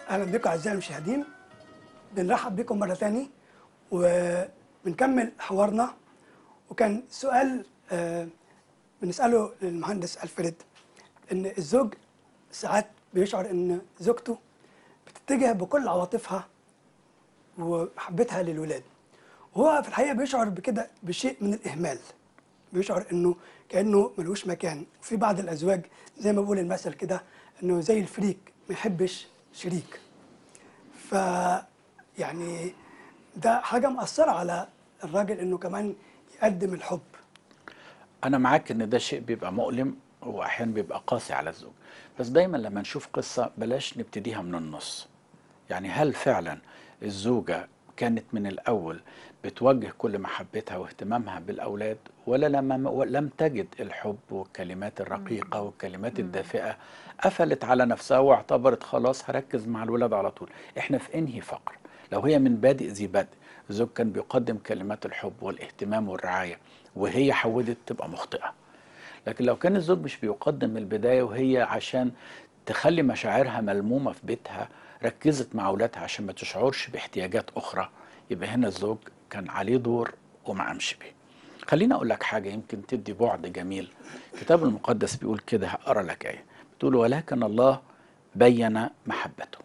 اهلا بكم اعزائي المشاهدين بنرحب بكم مره تاني وبنكمل حوارنا وكان سؤال آه، بنساله للمهندس الفريد ان الزوج ساعات بيشعر ان زوجته بتتجه بكل عواطفها ومحبتها للولاد وهو في الحقيقه بيشعر بكده بشيء من الاهمال بيشعر انه كانه ملوش مكان في بعض الازواج زي ما بيقول المثل كده انه زي الفريك ما يحبش شريك ف يعني ده حاجه مأثره على الراجل انه كمان يقدم الحب انا معاك ان ده شيء بيبقى مؤلم واحيانا بيبقى قاسي على الزوج بس دايما لما نشوف قصه بلاش نبتديها من النص يعني هل فعلا الزوجه كانت من الاول بتوجه كل محبتها واهتمامها بالاولاد ولا لما لم تجد الحب والكلمات الرقيقه والكلمات الدافئه قفلت على نفسها واعتبرت خلاص هركز مع الولاد على طول احنا في انهي فقر لو هي من بادئ ذي بدء الزوج كان بيقدم كلمات الحب والاهتمام والرعايه وهي حودت تبقى مخطئه لكن لو كان الزوج مش بيقدم من البدايه وهي عشان تخلي مشاعرها ملمومه في بيتها ركزت مع اولادها عشان ما تشعرش باحتياجات اخرى يبقى هنا الزوج كان عليه دور وما قامش بيه خليني اقول لك حاجه يمكن تدي بعد جميل الكتاب المقدس بيقول كده هقرا لك ايه بتقول ولكن الله بين محبته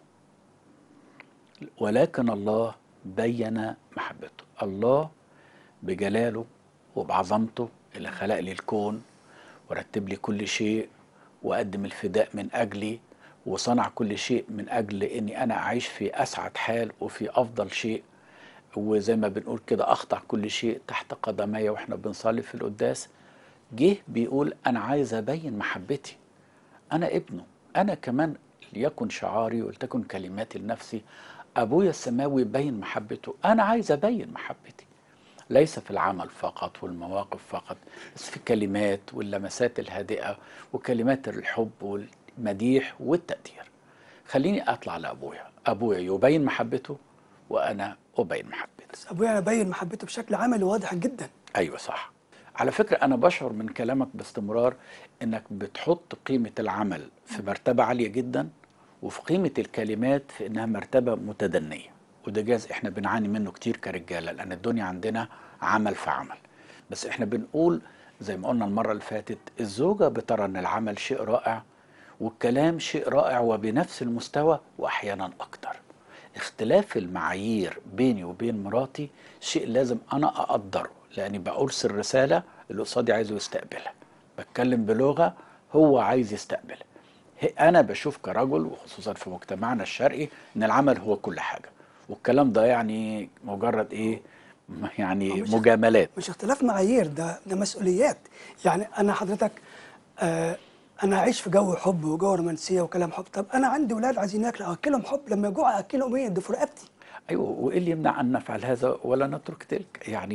ولكن الله بين محبته الله بجلاله وبعظمته اللي خلق لي الكون ورتب لي كل شيء وقدم الفداء من اجلي وصنع كل شيء من اجل اني انا اعيش في اسعد حال وفي افضل شيء وزي ما بنقول كده اخضع كل شيء تحت قدمي واحنا بنصلي في القداس جه بيقول انا عايز ابين محبتي انا ابنه انا كمان ليكن شعاري ولتكن كلماتي لنفسي ابويا السماوي يبين محبته انا عايز ابين محبتي ليس في العمل فقط والمواقف فقط بس في الكلمات واللمسات الهادئه وكلمات الحب والمديح والتقدير خليني اطلع لابويا ابويا يبين محبته وانا ابين محبتي بس ابويا بين محبته بشكل عملي واضح جدا ايوه صح على فكره انا بشعر من كلامك باستمرار انك بتحط قيمه العمل في مرتبه عاليه جدا وفي قيمه الكلمات في انها مرتبه متدنيه وده جاز احنا بنعاني منه كتير كرجاله لان الدنيا عندنا عمل في عمل بس احنا بنقول زي ما قلنا المره اللي فاتت الزوجه بترى ان العمل شيء رائع والكلام شيء رائع وبنفس المستوى واحيانا اكتر اختلاف المعايير بيني وبين مراتي شيء لازم انا اقدره لاني بأرسل رساله اللي قصادي عايزه يستقبلها بتكلم بلغه هو عايز يستقبلها هي- انا بشوف كرجل وخصوصا في مجتمعنا الشرقي ان العمل هو كل حاجه والكلام ده يعني مجرد ايه م- يعني مش- مجاملات مش اختلاف معايير ده ده مسؤوليات يعني انا حضرتك آه انا هعيش في جو حب وجو رومانسيه وكلام حب طب انا عندي ولاد عايزين ياكلوا اكلهم حب لما يجوعوا اكلهم ايه ده في رقبتي ايوه وايه اللي يمنع ان نفعل هذا ولا نترك تلك يعني